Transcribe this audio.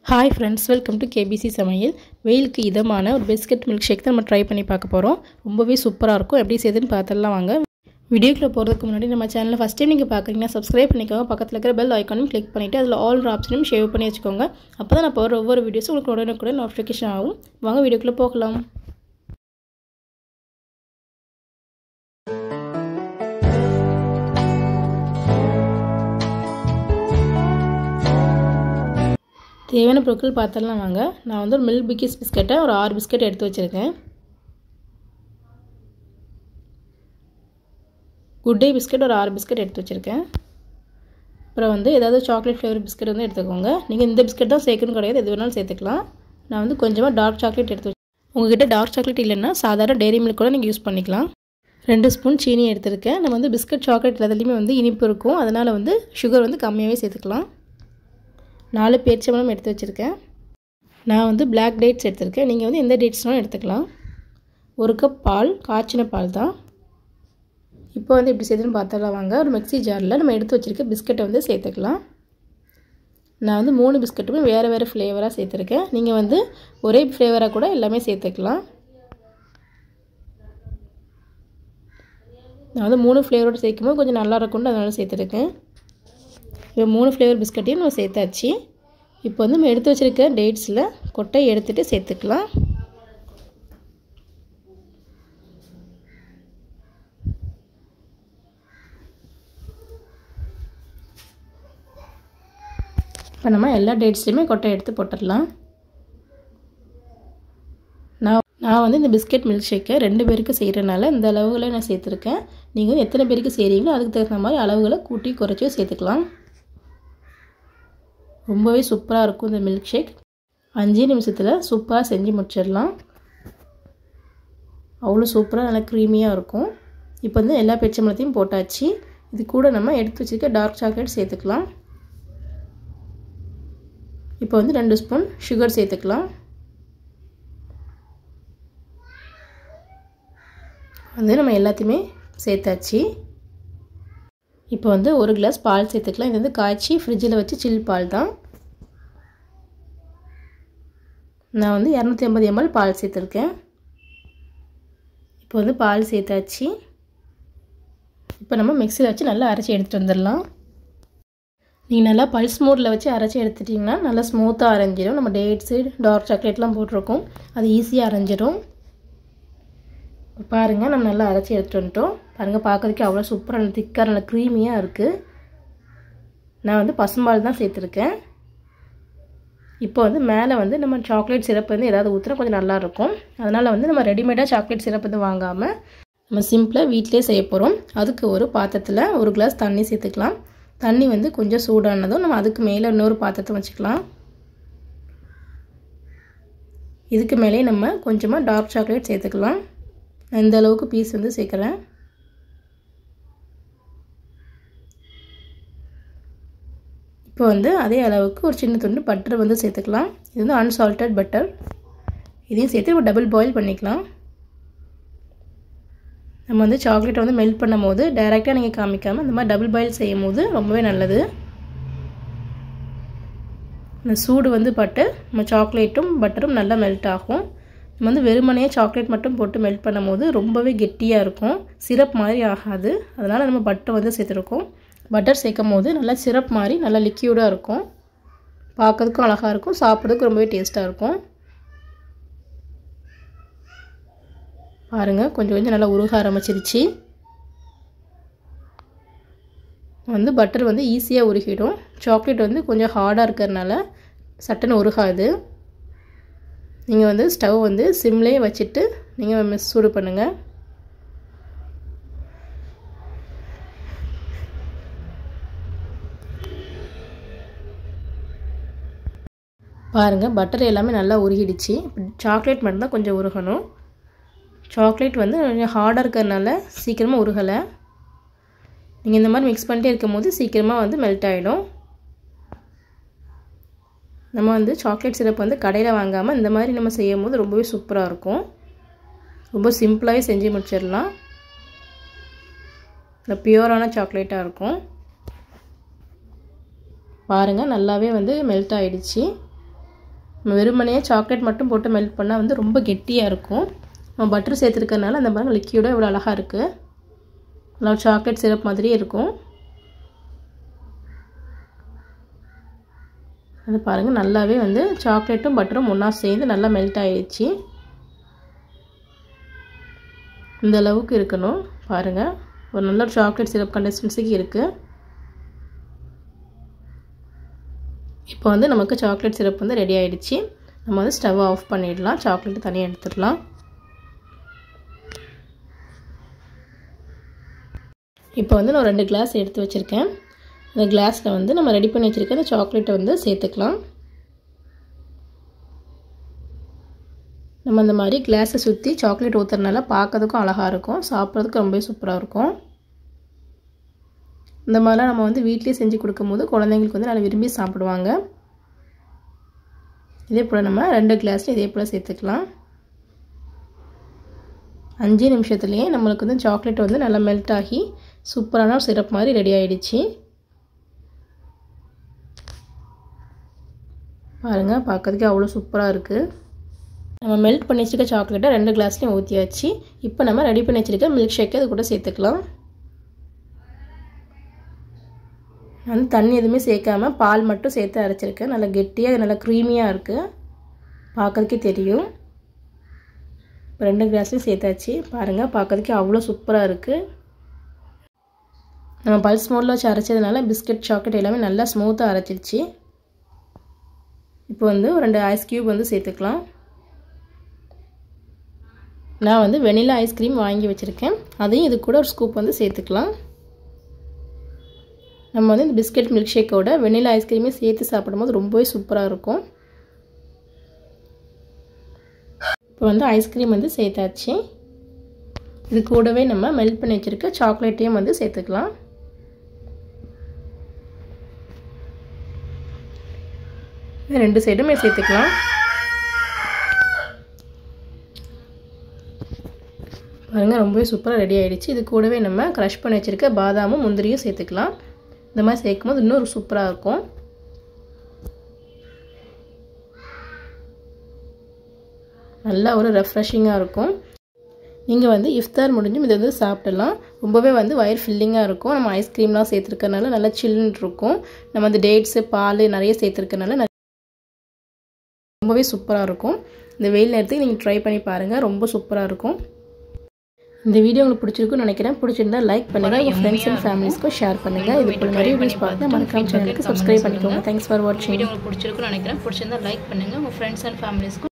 hi friends welcome to KBC சமையல் வெயிலுக்கு இதமான ஒரு பிஸ்கட் மில்க் ஷேக் தான் நம்ம ட்ரை பண்ணி பார்க்க போகிறோம் ரொம்பவே சூப்பராக இருக்கும் எப்படி செய்யுதுன்னு பார்த்துடலாம் வாங்க வீடியோக்குள்ளே போகிறதுக்கு முன்னாடி நம்ம சேனலில் ஃபஸ்ட் டைம் நீங்கள் பார்க்குறீங்கன்னா சப்ஸ்கிரைப் பண்ணிக்கோங்க பக்கத்தில் இருக்கிற பெல் ஐக்கானும் கிளிக் பண்ணிவிட்டு அதில் ஆல் ஆப்ஷனும் ஷேவ் பண்ணி வச்சுக்கோங்க அப்போ தான் நான் போகிற ஒவ்வொரு வீடியோஸும் உங்களுக்கு உடனே கூட நோட்டிஃபிகேஷன் ஆகும் வாங்க வீடியோக்குள்ளே போகலாம் தேவையான பொருட்கள் பார்த்துடலாம் வாங்க நான் வந்து ஒரு மில்க் பிக்கிஸ் பிஸ்கட்டை ஒரு ஆறு பிஸ்கட் எடுத்து வச்சுருக்கேன் குட் டே பிஸ்கட் ஒரு ஆறு பிஸ்கட் எடுத்து வச்சுருக்கேன் அப்புறம் வந்து ஏதாவது சாக்லேட் ஃப்ளேவர் பிஸ்கட் வந்து எடுத்துக்கோங்க நீங்கள் இந்த பிஸ்கட் தான் சேர்க்கணும் கிடையாது எது வேணாலும் சேர்த்துக்கலாம் நான் வந்து கொஞ்சமாக டார்க் சாக்லேட் எடுத்து வச்சு உங்ககிட்ட டார்க் சாக்லேட் இல்லைன்னா சாதாரண டெய்ரி மில்க் கூட நீங்கள் யூஸ் பண்ணிக்கலாம் ரெண்டு ஸ்பூன் சீனி எடுத்திருக்கேன் நம்ம வந்து பிஸ்கட் சாக்லேட் எல்லாத்துலேயுமே வந்து இனிப்பு இருக்கும் அதனால் வந்து சுகர் வந்து கம்மியாகவே சேர்த்துக்கலாம் நாலு பேரிச்சம்பழம் எடுத்து வச்சுருக்கேன் நான் வந்து பிளாக் டேட்ஸ் எடுத்திருக்கேன் நீங்கள் வந்து எந்த டேட்ஸ்னாலும் எடுத்துக்கலாம் ஒரு கப் பால் காய்ச்சின பால் தான் இப்போ வந்து எப்படி செய்யுதுன்னு பார்த்துடலாம் வாங்க ஒரு மிக்ஸி ஜாரில் நம்ம எடுத்து வச்சுருக்க பிஸ்கட்டை வந்து சேர்த்துக்கலாம் நான் வந்து மூணு பிஸ்கட்டுமே வேறு வேறு ஃப்ளேவராக சேர்த்துருக்கேன் நீங்கள் வந்து ஒரே ஃப்ளேவராக கூட எல்லாமே சேர்த்துக்கலாம் நான் வந்து மூணு ஃப்ளேவரோடு சேர்க்கும்போது கொஞ்சம் நல்லா இருக்கும்னு அதனால் சேர்த்துருக்கேன் இப்போ மூணு ஃப்ளேவர் பிஸ்கட்டையும் நம்ம சேர்த்தாச்சு இப்போ வந்து நம்ம எடுத்து வச்சுருக்க டேட்ஸில் கொட்டை எடுத்துகிட்டு சேர்த்துக்கலாம் இப்போ நம்ம எல்லா டேட்ஸ்லையுமே கொட்டை எடுத்து போட்டுடலாம் நான் நான் வந்து இந்த பிஸ்கெட் மில்க் ஷேக்கை ரெண்டு பேருக்கு செய்கிறனால இந்த அளவுகளை நான் சேர்த்துருக்கேன் நீங்கள் வந்து எத்தனை பேருக்கு செய்கிறீங்களோ அதுக்கு தகுந்த மாதிரி அளவுகளை கூட்டி குறைச்சி சேர்த்துக்கலாம் ரொம்பவே சூப்பராக இருக்கும் இந்த மில்க் ஷேக் அஞ்சு நிமிஷத்தில் சூப்பராக செஞ்சு முடிச்சிடலாம் அவ்வளோ சூப்பராக நல்லா க்ரீமியாக இருக்கும் இப்போ வந்து எல்லா பெச்சம்பழத்தையும் போட்டாச்சு இது கூட நம்ம எடுத்து வச்சுருக்க டார்க் சாக்லேட் சேர்த்துக்கலாம் இப்போ வந்து ரெண்டு ஸ்பூன் சுகர் சேர்த்துக்கலாம் வந்து நம்ம எல்லாத்தையுமே சேர்த்தாச்சு இப்போ வந்து ஒரு கிளாஸ் பால் சேர்த்துக்கலாம் இது வந்து காய்ச்சி ஃப்ரிட்ஜில் வச்சு சில் பால் தான் நான் வந்து இரநூத்தி ஐம்பது எம்எல் பால் சேர்த்துருக்கேன் இப்போ வந்து பால் சேர்த்தாச்சு இப்போ நம்ம மிக்சியில் வச்சு நல்லா அரைச்சி எடுத்துகிட்டு வந்துடலாம் நீங்கள் நல்லா பல்ஸ் மோடில் வச்சு அரைச்சி எடுத்துட்டிங்கன்னா நல்லா ஸ்மூத்தாக அரைஞ்சிடும் நம்ம டேட்ஸு டார்க் சாக்லேட்லாம் போட்டிருக்கோம் அது ஈஸியாக அரைஞ்சிடும் பாருங்கள் நம்ம நல்லா அரைச்சி எடுத்துகிட்டு வந்துட்டோம் பாருங்கள் பார்க்கறதுக்கு அவ்வளோ சூப்பராக நல்ல திக்காக நல்ல க்ரீமியாக இருக்குது நான் வந்து பசும்பால் தான் சேர்த்துருக்கேன் இப்போ வந்து மேலே வந்து நம்ம சாக்லேட் சிரப் வந்து ஏதாவது ஊற்றுனா கொஞ்சம் நல்லாயிருக்கும் அதனால் வந்து நம்ம ரெடிமேடாக சாக்லேட் சிரப் வந்து வாங்காமல் நம்ம சிம்பிளாக வீட்டிலே செய்ய போகிறோம் அதுக்கு ஒரு பாத்திரத்தில் ஒரு கிளாஸ் தண்ணி சேர்த்துக்கலாம் தண்ணி வந்து கொஞ்சம் சூடானதும் நம்ம அதுக்கு மேலே இன்னொரு பாத்திரத்தை வச்சுக்கலாம் இதுக்கு மேலே நம்ம கொஞ்சமாக டார்க் சாக்லேட் சேர்த்துக்கலாம் இந்த அளவுக்கு பீஸ் வந்து சேர்க்குறேன் இப்போ வந்து அதே அளவுக்கு ஒரு சின்ன துண்டு பட்டர் வந்து சேர்த்துக்கலாம் இது வந்து அன்சால்டட் பட்டர் இதையும் சேர்த்து நம்ம டபுள் பாயில் பண்ணிக்கலாம் நம்ம வந்து சாக்லேட்டை வந்து மெல்ட் பண்ணும் போது டைரெக்டாக நீங்கள் காமிக்காமல் இந்த மாதிரி டபுள் பாயில் செய்யும் போது ரொம்பவே நல்லது இந்த சூடு வந்து பட்டு நம்ம சாக்லேட்டும் பட்டரும் நல்லா மெல்ட் ஆகும் நம்ம வந்து வெறுமனையே சாக்லேட் மட்டும் போட்டு மெல்ட் பண்ணும் போது ரொம்பவே கெட்டியாக இருக்கும் சிரப் மாதிரி ஆகாது அதனால் நம்ம பட்டர் வந்து சேர்த்துருக்கோம் பட்டர் சேர்க்கும் போது நல்லா சிரப் மாதிரி நல்லா லிக்யூடாக இருக்கும் பார்க்கறதுக்கும் அழகாக இருக்கும் சாப்பிட்றதுக்கு ரொம்பவே டேஸ்ட்டாக இருக்கும் பாருங்கள் கொஞ்சம் கொஞ்சம் நல்லா உருக ஆரம்பிச்சிருச்சு வந்து பட்டர் வந்து ஈஸியாக உருகிடும் சாக்லேட் வந்து கொஞ்சம் ஹார்டாக இருக்கிறதுனால சட்டுன்னு உருகாது நீங்கள் வந்து ஸ்டவ் வந்து சிம்லேயே வச்சுட்டு நீங்கள் சூடு பண்ணுங்கள் பாருங்கள் பட்டர் எல்லாமே நல்லா உருகிடுச்சு சாக்லேட் மட்டும்தான் கொஞ்சம் உருகணும் சாக்லேட் வந்து கொஞ்சம் ஹார்டாக இருக்கிறதுனால சீக்கிரமாக உருகலை நீங்கள் இந்த மாதிரி மிக்ஸ் பண்ணிட்டே இருக்கும் போது சீக்கிரமாக வந்து மெல்ட் ஆகிடும் நம்ம வந்து சாக்லேட் சிரப் வந்து கடையில் வாங்காமல் இந்த மாதிரி நம்ம செய்யும் போது ரொம்பவே சூப்பராக இருக்கும் ரொம்ப சிம்பிளாகவே செஞ்சு முடிச்சிடலாம் இந்த பியூரான சாக்லேட்டாக இருக்கும் பாருங்கள் நல்லாவே வந்து மெல்ட் ஆகிடுச்சு நம்ம வெறுமனையே சாக்லேட் மட்டும் போட்டு மெல்ட் பண்ணால் வந்து ரொம்ப கெட்டியாக இருக்கும் நம்ம பட்டர் சேர்த்துருக்கறனால அந்த பாருங்கள் லிக்யூடாக இவ்வளோ அழகாக இருக்குது நல்லா சாக்லேட் சிரப் மாதிரியே இருக்கும் அது பாருங்கள் நல்லாவே வந்து சாக்லேட்டும் பட்டரும் ஒன்றா சேர்ந்து நல்லா மெல்ட் ஆகிடுச்சு இந்த அளவுக்கு இருக்கணும் பாருங்கள் ஒரு நல்ல சாக்லேட் சிரப் கன்சிஸ்டன்சிக்கு இருக்குது இப்போ வந்து நமக்கு சாக்லேட் சிரப் வந்து ரெடி ஆகிடுச்சு நம்ம வந்து ஸ்டவ் ஆஃப் பண்ணிடலாம் சாக்லேட் தனியாக எடுத்துடலாம் இப்போ வந்து நான் ரெண்டு கிளாஸ் எடுத்து வச்சுருக்கேன் அந்த கிளாஸில் வந்து நம்ம ரெடி பண்ணி வச்சுருக்க அந்த சாக்லேட்டை வந்து சேர்த்துக்கலாம் நம்ம இந்த மாதிரி கிளாஸை சுற்றி சாக்லேட் ஊற்றுறதுனால பார்க்கறதுக்கும் அழகாக இருக்கும் சாப்பிட்றதுக்கு ரொம்பவே சூப்பராக இருக்கும் இந்த மாதிரிலாம் நம்ம வந்து வீட்லேயே செஞ்சு கொடுக்கும்போது குழந்தைங்களுக்கு வந்து நல்லா விரும்பி சாப்பிடுவாங்க இதே போல் நம்ம ரெண்டு கிளாஸில் இதே போல் சேர்த்துக்கலாம் அஞ்சு நிமிஷத்துலேயே நம்மளுக்கு வந்து சாக்லேட் வந்து நல்லா மெல்ட் ஆகி சூப்பரான சிரப் மாதிரி ரெடி ஆகிடுச்சு பாருங்கள் பார்க்கறதுக்கே அவ்வளோ சூப்பராக இருக்குது நம்ம மெல்ட் பண்ணி வச்சுருக்க சாக்லேட்டை ரெண்டு கிளாஸ்லேயும் ஊற்றியாச்சு இப்போ நம்ம ரெடி பண்ணி வச்சுருக்க மில்க் ஷேக்கை அது கூட சேர்த்துக்கலாம் வந்து தண்ணி எதுவுமே சேர்க்காம பால் மட்டும் சேர்த்து அரைச்சிருக்கேன் நல்லா கெட்டியாக நல்லா க்ரீமியாக இருக்குது பார்க்கறதுக்கே தெரியும் இப்போ ரெண்டு கிளாஸ்லையும் சேர்த்தாச்சு பாருங்கள் பார்க்கறதுக்கே அவ்வளோ சூப்பராக இருக்குது நம்ம பல்ஸ் மோடில் வச்சு அரைச்சதுனால பிஸ்கட் சாக்லேட் எல்லாமே நல்லா ஸ்மூத்தாக அரைச்சிருச்சு இப்போ வந்து ரெண்டு ஐஸ் க்யூப் வந்து சேர்த்துக்கலாம் நான் வந்து வெனிலா ஐஸ்கிரீம் வாங்கி வச்சுருக்கேன் அதையும் இது கூட ஒரு ஸ்கூப் வந்து சேர்த்துக்கலாம் நம்ம வந்து இந்த பிஸ்கட் மில்க் ஷேக்கோட வெனிலா ஐஸ்கிரீமே சேர்த்து சாப்பிடும்போது ரொம்பவே சூப்பராக இருக்கும் இப்போ வந்து ஐஸ்கிரீம் வந்து சேர்த்தாச்சு இது கூடவே நம்ம மெல்ட் பண்ணி வச்சுருக்க சாக்லேட்டையும் வந்து சேர்த்துக்கலாம் ரெண்டு சைடுமே சேர்த்துக்கலாம் பாருங்கள் ரொம்பவே சூப்பராக ரெடி ஆகிடுச்சு இது கூடவே நம்ம க்ரஷ் பண்ணி வச்சுருக்க பாதாமும் முந்திரியும் சேர்த்துக்கலாம் இந்த மாதிரி சேர்க்கும் போது இன்னும் சூப்பராக இருக்கும் நல்லா ஒரு ரெஃப்ரெஷிங்காக இருக்கும் நீங்கள் வந்து இஃப்தார் முடிஞ்சும் இதை வந்து சாப்பிடலாம் ரொம்பவே வந்து வயிறு ஃபில்லிங்காக இருக்கும் நம்ம ஐஸ்கிரீம்லாம் சேர்த்துருக்கனால நல்லா சில்லுன்னு இருக்கும் நம்ம வந்து டேட்ஸு பால் நிறைய சேர்த்துருக்கனால ரொம்பவே சூப்பராக இருக்கும் இந்த வெயில் நேரத்துக்கு நீங்கள் ட்ரை பண்ணி பாருங்கள் ரொம்ப சூப்பராக இருக்கும் இந்த வீடியோ உங்களுக்கு பிடிச்சிருக்குன்னு நினைக்கிறேன் பிடிச்சிருந்தா லைக் பண்ணுங்கள் உங்கள் ஃப்ரெண்ட்ஸ் அண்ட் ஃபேமிலிஸ்க்கும் ஷேர் பண்ணுங்கள் இது போல் நிறைய வீடியோஸ் பார்த்து மறக்காம சேனலுக்கு சப்ஸ்கிரைப் பண்ணிக்கோங்க தேங்க்ஸ் ஃபார் வாட்சிங் வீடியோ உங்களுக்கு பிடிச்சிருக்குன்னு நினைக்கிறேன் பிடிச்சிருந்தா லைக் பண்ணுங்கள் உங்கள் ஃப்ரெண்ட்ஸ் அண்ட் ஃபேமிலிஸ்க்கும்